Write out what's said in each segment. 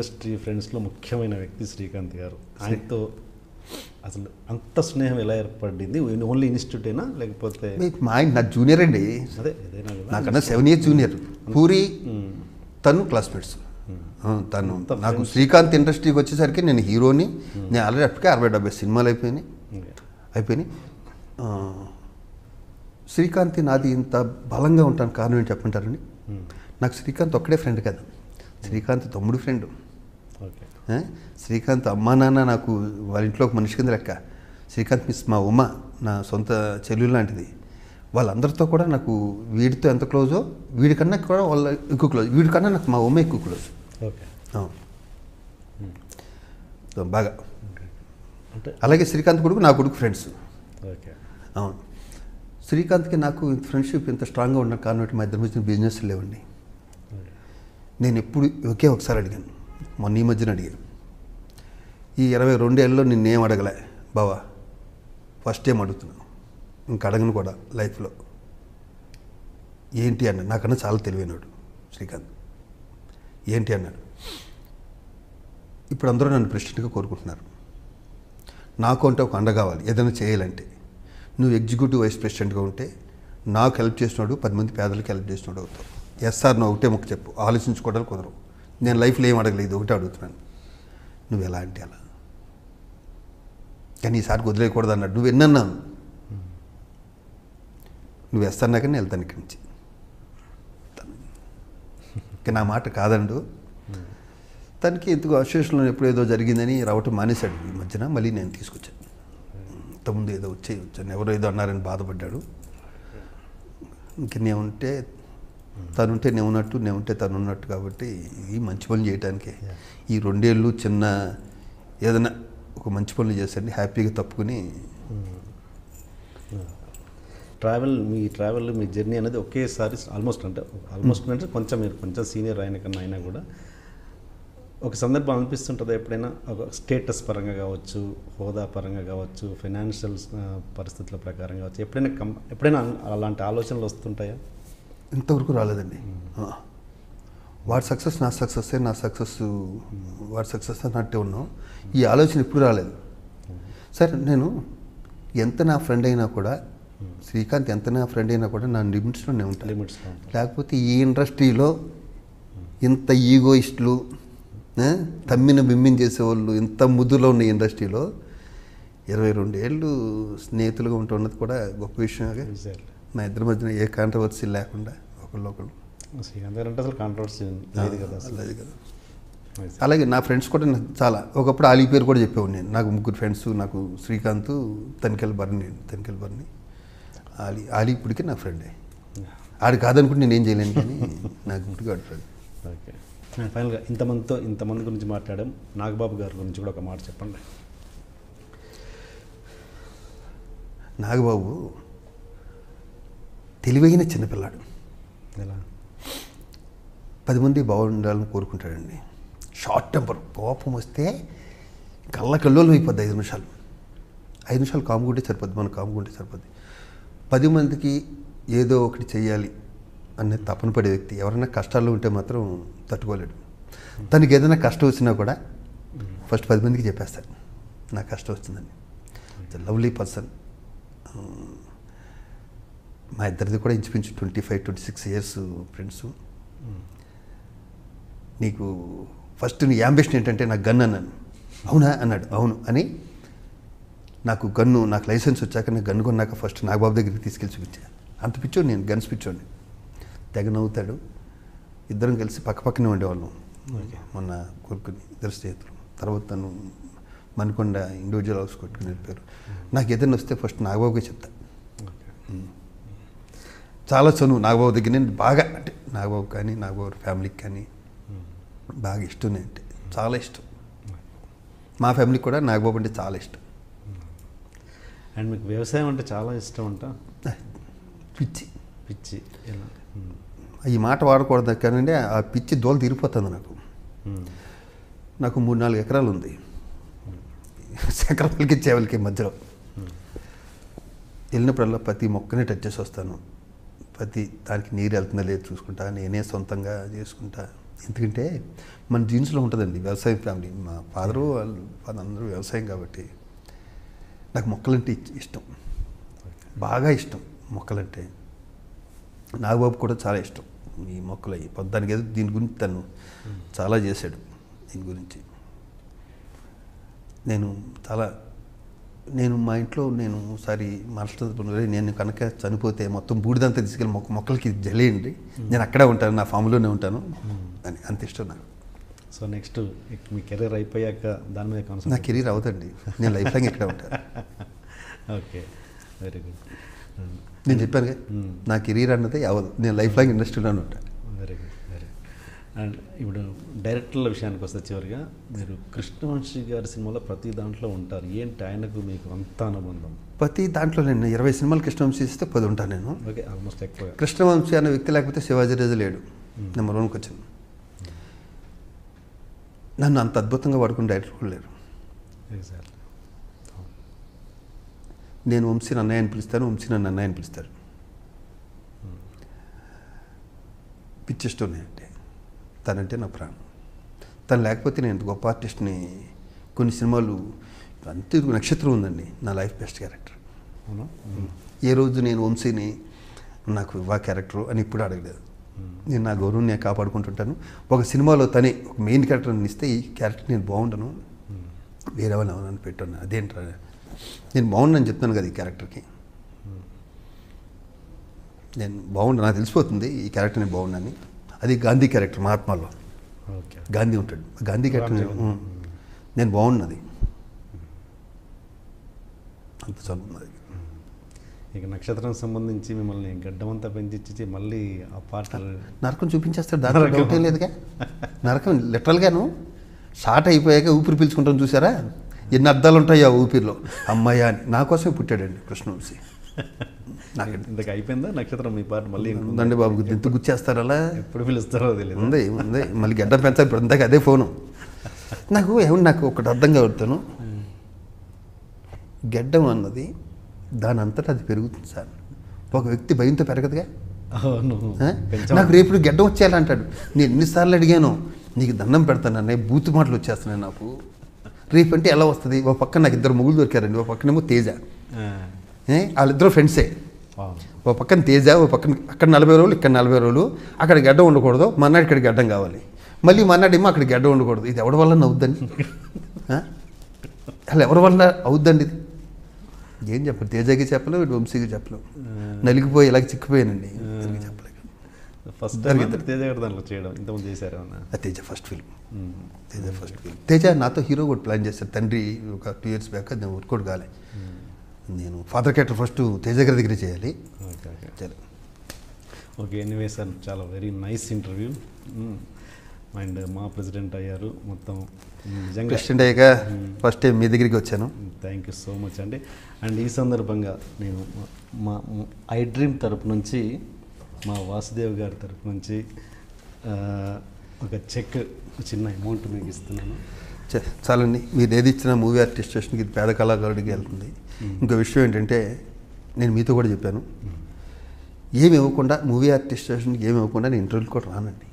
Industry ఫ్రెండ్స్లో ముఖ్యమైన వ్యక్తి శ్రీకాంత్ గారు ఆయనతో అసలు అంత స్నేహం ఎలా ఏర్పడింది ఓన్లీ ఇన్స్టిట్యూటేనా లేకపోతే మీకు మా ఆయన నా జూనియర్ అండి అదే ఏదైనా కదా నాకన్నా సెవెన్ ఇయర్స్ జూనియర్ పూరి మ్మ్. తను క్లాస్మేట్స్ తను నాకు శ్రీకాంత్ ఇండస్ట్రీకి వచ్చేసరికి నేను హీరోని నేను ఆల్రెడీ అప్పటికే అరవై డెబ్బై సినిమాలు అయిపోయినాయి ఓకే. అయిపోయినాయి ఆ, శ్రీకాంత్ నాది ఇంత బలంగా ఉంటాను కారణం ఏంటి చెప్పంటారండి మ్మ్. నాకు శ్రీకాంత్ ఒక్కడే ఫ్రెండ్ కాదు శ్రీకాంత్ తమ్ముడు ఫ్రెండ్ ఓకే ఏ? శ్రీకాంత్ అమ్మా నాన్న నాకు వాళ్ళ ఇంట్లో ఒక మనిషి కింద లెక్క శ్రీకాంత్ మిస్ మా ఉమ్మ నా సొంత చెల్లెలు లాంటిది వాళ్ళందరితో కూడా నాకు వీడితో ఎంత క్లోజో వీడికన్నా కూడా వాళ్ళ ఎక్కువ క్లోజ్ వీడికన్నా నాకు మా ఉమ్మ ఎక్కువ క్లోజ్ ఓకే అవును. సో బాగా అంటే అలాగే శ్రీకాంత్ కొడుకు నా కొడుకు ఫ్రెండ్స్ ఓకే అవును శ్రీకాంత్కి నాకు ఫ్రెండ్షిప్ ఇంత స్ట్రాంగ్గా ఉన్న కారణం ఏంటి మా ఇద్దరి మధ్య బిజినెస్ లేవండి ఓకే. నేను ఎప్పుడు ఒకే ఒకసారి అడిగాను మొన్న ఈ మధ్యన అడిగాను ఈ ఇరవై రెండేళ్ళలో నిన్నేం అడగలే బావా ఫస్ట్ టైం అడుగుతున్నాను ఇంక అడగను కూడా లైఫ్లో ఏంటి అన్నాడు నాకన్నా చాలా తెలివైనడు శ్రీకాంత్ ఏంటి అన్నాడు ఇప్పుడు అందరూ నన్ను ప్రెసిడెంట్గా కోరుకుంటున్నారు నాకు అంటే ఒక అండ కావాలి ఏదైనా చేయాలంటే నువ్వు ఎగ్జిక్యూటివ్ వైస్ ప్రెసిడెంట్గా ఉంటే నాకు హెల్ప్ చేసినాడు పది మంది పేదలకు హెల్ప్ చేసినాడు అవుతావు ఎస్ఆర్ నువ్వు ఒకటే ముక్క చెప్పు ఆలోచించుకోవడానికి కుదరవు నేను లైఫ్లో ఏం అడగలేదు ఒకటే అడుగుతున్నాను నువ్వు ఎలా అంటే అలా కానీ ఈసారి వదిలేయకూడదు అన్నాడు నువ్వు ఎన్నన్నాను నువ్వు వేస్తానాక నేను వెళ్తాను ఇక్కడి నుంచి ఇక నా మాట కాదండు తనకి ఎందుకు అసోసియేషన్లో ఎప్పుడు ఏదో జరిగిందని రావటం మానేశాడు ఈ మధ్యన మళ్ళీ నేను తీసుకొచ్చాను ఇంతకుముందు ఏదో వచ్చే వచ్చాను ఎవరో ఏదో అన్నారని బాధపడ్డాడు ఇంక నేను ఉంటే తనుంటే నేను ఉన్నట్టు నేను ఉంటే తను ఉన్నట్టు కాబట్టి ఈ మంచి పనులు చేయడానికే ఈ రెండేళ్ళు చిన్న ఏదైనా ఒక మంచి పనులు చేసండి హ్యాపీగా తప్పుకుని ట్రావెల్ మీ ట్రావెల్ మీ జర్నీ అనేది ఒకేసారి ఆల్మోస్ట్ అంటే ఆల్మోస్ట్ అంటే కొంచెం మీరు కొంచెం సీనియర్ అయిన కన్నా అయినా కూడా ఒక సందర్భం అనిపిస్తుంటుంది ఎప్పుడైనా ఒక స్టేటస్ పరంగా కావచ్చు హోదా పరంగా కావచ్చు ఫైనాన్షియల్ పరిస్థితుల ప్రకారం కావచ్చు ఎప్పుడైనా కం ఎప్పుడైనా అలాంటి ఆలోచనలు వస్తుంటాయా ఇంతవరకు రాలేదండి ఆ. వాడి సక్సెస్ నా సక్సెస్ నా సక్సెస్ వాడి సక్సెస్ అన్నట్టే ఉన్నాం ఈ ఆలోచన ఎప్పుడు రాలేదు సరే నేను ఎంత నా ఫ్రెండ్ అయినా కూడా శ్రీకాంత్ ఎంత నా ఫ్రెండ్ అయినా కూడా నా లిమిట్స్లోనే ఉంటాను లిమిట్స్లో లేకపోతే ఈ ఇండస్ట్రీలో ఇంత ఈగోయిస్టులు ఆ, తమ్మిన బిమ్మిన చేసేవాళ్ళు ఇంత ముద్దులో ఉన్న ఇండస్ట్రీలో ఇరవై రెండేళ్ళు స్నేహితులుగా ఉంటున్నది కూడా గొప్ప విషయమే ఎగ్జాక్ట్లీ మా ఇద్దరి మధ్యన ఏ కాంట్రవర్సీ లేకుండా ఒకళ్ళు ఒకళ్ళు శ్రీకాంత్ గారు అంటే అసలు కాంట్రవర్సీ లేదు కదా అసలు అలాగే కదా Nice. అలాగే నా ఫ్రెండ్స్ కూడా నాకు చాలా ఒకప్పుడు ఆలీ పేరు కూడా చెప్పేవాడు నేను నాకు ముగ్గురు ఫ్రెండ్స్ నాకు శ్రీకాంత్ తనికెల్ బర్ని తనికెల్ బర్ని ఆలీ ఆలీ ఇప్పటికీ నా ఫ్రెండే ఆడు కాదనుకుంటే నేను ఏం చేయలేను కానీ నాకు ఇప్పటికీ వాడి ఫ్రెండ్ ఓకే ఫైనల్గా ఇంతమందితో ఇంతమంది గురించి మాట్లాడాం నాగబాబు గారి గురించి కూడా ఒక మాట చెప్పండి నాగబాబు తెలివైన చిన్నపిల్లాడు ఎలా పది మంది బాగుండాలని కోరుకుంటాడండి షార్ట్ టెంపర్ కోపం వస్తే కళ్ళ కల్లోలం అయిపోద్ది ఐదు నిమిషాలు ఐదు నిమిషాలు కాముకుంటే సరిపోద్ది మనం కాముకుంటే సరిపోద్ది పది మందికి ఏదో ఒకటి చెయ్యాలి అనే తపన పడే వ్యక్తి ఎవరైనా కష్టాల్లో ఉంటే మాత్రం తట్టుకోలేడు తనకి ఏదైనా కష్టం వచ్చినా కూడా ఫస్ట్ పది మందికి చెప్పేస్తాడు నాకు కష్టం వచ్చిందని లవ్లీ పర్సన్ మా ఇద్దరిది కూడా ఇంచుమించు twenty five twenty six years friends నీకు ఫస్ట్ నీ యాంబిషన్ ఏంటంటే నాకు గన్ అన్నాను అవునా అన్నాడు అవును అని నాకు గన్ను నాకు లైసెన్స్ వచ్చాక నాకు గన్ను కొన్నాక ఫస్ట్ నాగబాబు దగ్గరికి తీసుకెళ్ళి చూపించా అంత పిచ్చోడు నేను గన్స్ పిచ్చోడిని తెగ నవ్వుతాడు ఇద్దరం కలిసి పక్క పక్కనే ఉండేవాళ్ళం మొన్న కొడుకుని ఇద్దరు స్నేహితులు తర్వాత తను మణికొండ ఇండివిజువల్ హౌస్ కొట్టుకుని వెళ్ళిపోయారు నాకు ఏదైనా వస్తే ఫస్ట్ నాగబాబుకే చెప్తా ఓకే చాలా చనువు నాగబాబు దగ్గర నేను బాగా అంటే నాగబాబు కానీ నాగబాబు ఫ్యామిలీకి కానీ బాగా ఇష్టం నేను అంటే చాలా ఇష్టం మా ఫ్యామిలీకి కూడా నాగబాబు అంటే చాలా ఇష్టం అండ్ మీకు వ్యవసాయం అంటే చాలా ఇష్టం అంట పిచ్చి పిచ్చి ఎలా మ్మ్. ఈ మాట వాడకూడదు కానీ ఆ పిచ్చి దోలు తీరిపోతుంది నాకు మ్మ్. నాకు మూడు నాలుగు ఎకరాలు ఉంది ఎకరాలకి చేవలకి మధ్యలో వెళ్ళినప్పుడల్లా ప్రతి మొక్కనే టచ్ చేసి వస్తాను ప్రతి దానికి నీరు వెళ్తుందా లేదు చూసుకుంటా నేనే సొంతంగా చేసుకుంటా ఎందుకంటే మన జీన్స్లో ఉంటుందండి వ్యవసాయం ఫ్యామిలీ మా ఫాదరు వాళ్ళు ఫాదర్ అందరూ వ్యవసాయం కాబట్టి నాకు మొక్కలంటే ఇచ్- ఇష్టం బాగా ఇష్టం మొక్కలంటే నాగబాబు కూడా చాలా ఇష్టం ఈ మొక్కలు అవి పొద్దానికి ఏదో దీని గురించి తను చాలా చేశాడు దీని గురించి నేను చాలా నేను మా ఇంట్లో నేను ఒకసారి మాట్లాడుతున్నా నేను కనుక చనిపోతే మొత్తం బూడిదంతా తీసుకెళ్ళి మొక్క మొక్కలకి జలేయండి నేను అక్కడే ఉంటాను నా ఫామ్లోనే ఉంటాను అని అంత ఇష్టం నాకు సో నెక్స్ట్ మీ కెరీర్ అయిపోయాక దాని మీద నా కాన్సన్ట్రేట్ కెరీర్ అవుతండి నేను లైఫ్ లాంగ్ ఇక్కడే ఉంటాను ఓకే వెరీ గుడ్ నేను చెప్పాను నా కెరీర్ అన్నది అవదు నేను లైఫ్ లాంగ్ ఇండస్ట్రీలోనే ఉంటాను very good very good and ఇప్పుడు డైరెక్టర్ల విషయానికి వస్తే చివరిగా మీరు కృష్ణవంశీ గారి సినిమాలో ప్రతి దాంట్లో ఉంటారు ఏంటి ఆయనకు మీకు అంత అనుబంధం ప్రతి దాంట్లో నేను ఇరవై సినిమాలు కృష్ణవంశీ ఇస్తే పది ఉంటాను నేను ఓకే ఆల్మోస్ట్ ఎక్కువగా కృష్ణవంశీ అనే వ్యక్తి లేకపోతే శివాజీ రాజు లేడు నెంబర్ వన్కి వచ్చాను నన్ను అంత అద్భుతంగా వాడుకుని డైరెక్టర్ కూడా లేరు ఎగ్జాక్ట్లీ నేను వంశీ అన్నయ్య అని పిలుస్తాను వంశీ నన్ను అన్నయ్య అని పిలుస్తారు పిచ్చిష్టం అంటే తనంటే నా ప్రాణం తను లేకపోతే నేను ఇంత గొప్ప ఆర్టిస్ట్ని కొన్ని సినిమాలు అంతే నక్షత్రం ఉందండి నా లైఫ్ బెస్ట్ క్యారెక్టర్ అవునా ఏ రోజు నేను వంశీని నాకు ఇవ్వా క్యారెక్టర్ అని ఇప్పుడు అడగలేదు నేను నా గౌరవం నేను కాపాడుకుంటుంటాను ఒక సినిమాలో తనే ఒక మెయిన్ క్యారెక్టర్ని ఇస్తే ఈ క్యారెక్టర్ నేను బాగుండను వేరే వాళ్ళని ఎవరైనా పెట్టాను అదేంట్రా నేను బాగున్నాను చెప్తాను కదా ఈ క్యారెక్టర్కి నేను బాగుండు నాకు తెలిసిపోతుంది ఈ క్యారెక్టర్ నేను బాగున్నాను అది గాంధీ క్యారెక్టర్ మహాత్మాలో ఓకే గాంధీ ఉంటాడు గాంధీ క్యారెక్టర్ నేను ఉం. నేను బాగున్నది అంత చదువున్నది ఇక నక్షత్రం సంబంధించి మిమ్మల్ని గడ్డమంతా పెంచిచ్చి మళ్ళీ ఆ పాటలు నరకం చూపించేస్తాడు దాంట్లో నరకం. డౌట్ ఏం లేదుగా నరకం లిటరల్గాను షార్ట్ అయిపోయాక ఊపిరి పీల్చుకుంటాం చూసారా ఎన్ని అర్థాలు ఉంటాయి ఆ ఊపిరిలో అమ్మాయ అని నా కోసమే పుట్టాడండి కృష్ణవంశీ నాకు ఇంతకు అయిపోయిందా నక్షత్రం మీ పాట మళ్ళీ ఇంకొందా? ఉందండి బాబు ఎంత గుచ్చేస్తారు అలా ఎప్పుడు పిలుస్తారో తెలియదు ఉంది ఉంది మళ్ళీ గడ్డం పెంచాలి ఇప్పుడు ఇందాక అదే ఫోను నాకు ఏమన్నా నాకు ఒకటి అర్థం కావడతాను గడ్డం అన్నది దాని అంతటా అది పెరుగుతుంది సార్ ఒక వ్యక్తి భయంతో పెరగదుగా అవును ఆ? పెంచాం. నాకు రేపు గడ్డం వచ్చేయాలంటాడు నేను ఎన్నిసార్లు అడిగాను నీకు దండం పెడతాను అన్నయ్య బూతు మాటలు వచ్చేస్తున్నాయి నాకు రేపు అంటే ఎలా వస్తుంది ఒక పక్కన నాకు ఇద్దరు ముగ్గురు దొరికారండి ఒక పక్కనేమో తేజ ఆ, ఏ? వాళ్ళిద్దరు ఫ్రెండ్సే అవును. ఒక పక్కన తేజ ఒక పక్కన అక్కడ నలభై రోజులు ఇక్కడ నలభై రోజులు అక్కడ గడ్డ ఉండకూడదు మన్నాడు ఇక్కడ గడ్డం కావాలి మళ్ళీ మన్నాడేమో అక్కడ గడ్డ ఉండకూడదు ఇది ఎవరి వల్ల అవుద్దండి ఆ? అసలు ఎవరి వల్ల అవుద్దండి ఇది ఏం చెప్పరు తేజకి చెప్పలేవు ఇటు వంశీకి చెప్పలేవు నలిగిపోయి ఇలాగ చిక్కిపోయానండి ఎవరికి చెప్పలేక ఫస్ట్ టైం అందరు తేజ గారు దాంట్లో చేయడం ఇంతకుముందు చేశారు అన్న ఆ Teja first film Teja first film Teja నాతో హీరో కూడా ప్లాన్ చేశారు తండ్రి ఒక టూ ఇయర్స్ బ్యాక్ అది నేను వర్కౌట్ కాలే నేను ఫాదర్ క్యారెక్టర్ ఫస్ట్ తేజ గారి దగ్గర చేయాలి ఓకే ఓకే సరే ఓకే ఎనీవే సార్ చాలా వెరీ నైస్ ఇంటర్వ్యూ అండ్ మా ప్రెసిడెంట్ అయ్యారు మొత్తం నిజంగా ప్రెసిడెంట్ అయ్యాక ఫస్ట్ టైం మీ దగ్గరికి వచ్చాను థ్యాంక్ యూ సో మచ్ అండి అండ్ ఈ సందర్భంగా నేను మా ఐ డ్రీమ్ తరపు నుంచి మా వాసుదేవ్ గారి తరపు నుంచి ఆ, ఒక చెక్ చిన్న అమౌంట్ మీకు ఇస్తున్నాను చ- చాలండి మీరు ఏది ఇచ్చినా మూవీ ఆర్టిస్ట్ స్టేషన్కి ఇది పేద కళాకారుడికి వెళ్తుంది ఇంకో విషయం ఏంటంటే నేను మీతో కూడా చెప్పాను ఏమి ఇవ్వకుండా మూవీ ఆర్టిస్ట్ స్టేషన్కి ఏమి ఇవ్వకుండా నేను ఇంటర్వ్యూకి కూడా రానండి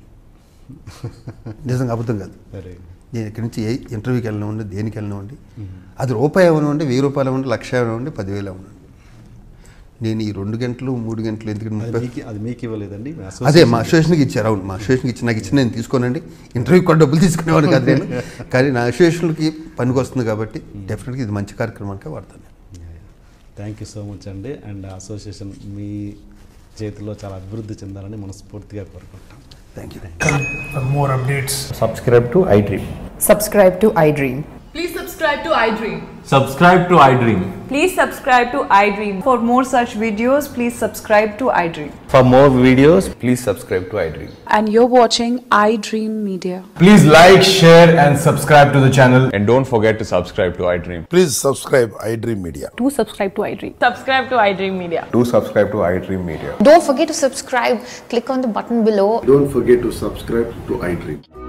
నిజంగా అబద్ధం కాదు సరే నేను ఇక్కడి నుంచి ఏ ఇంటర్వ్యూకి వెళ్ళనివ్వండి దేనికి వెళ్ళనివ్వండి అది రూపాయి ఇవ్వనివ్వండి వెయ్యి రూపాయలు ఇవ్వండి లక్ష ఇవ్వనివ్వండి పదివేలు ఇవ్వనివ్వండి నేను ఈ రెండు గంటలు మూడు గంటలు ఎందుకంటే అది ముప్పై మీకు అది మీకు ఇవ్వలేదండి మీ అదే association మా అసోసియేషన్కి ఇచ్చారు అవును మా అసోసియేషన్కి ఇచ్చి నాకు ఇచ్చి నేను తీసుకోనండి ఇంటర్వ్యూ కూడా డబ్బులు తీసుకునేవాడు కాదు నేను కానీ నా అసోసియేషన్కి పనికి వస్తుంది కాబట్టి డెఫినెట్గా ఇది మంచి కార్యక్రమానికి వాడతాను థ్యాంక్ యూ సో మచ్ అండి అండ్ అసోసియేషన్ మీ చేతిలో చాలా అభివృద్ధి చెందాలని మనస్ఫూర్తిగా కోరుకుంటాం thank you For more updates, subscribe to iDream. subscribe to iDream. Please subscribe to iDream. Subscribe to iDream. Please subscribe to iDream. For more such videos, please subscribe to iDream. For more videos, please subscribe to iDream. and you're watching iDream Media. please like, share, and subscribe to the channel. And don't forget to subscribe to iDream. Please subscribe iDream Media. Do subscribe to iDream. Subscribe to iDream Media. Do subscribe to iDream Media. Don't forget to subscribe. Click on the button below Don't forget to subscribe to iDream.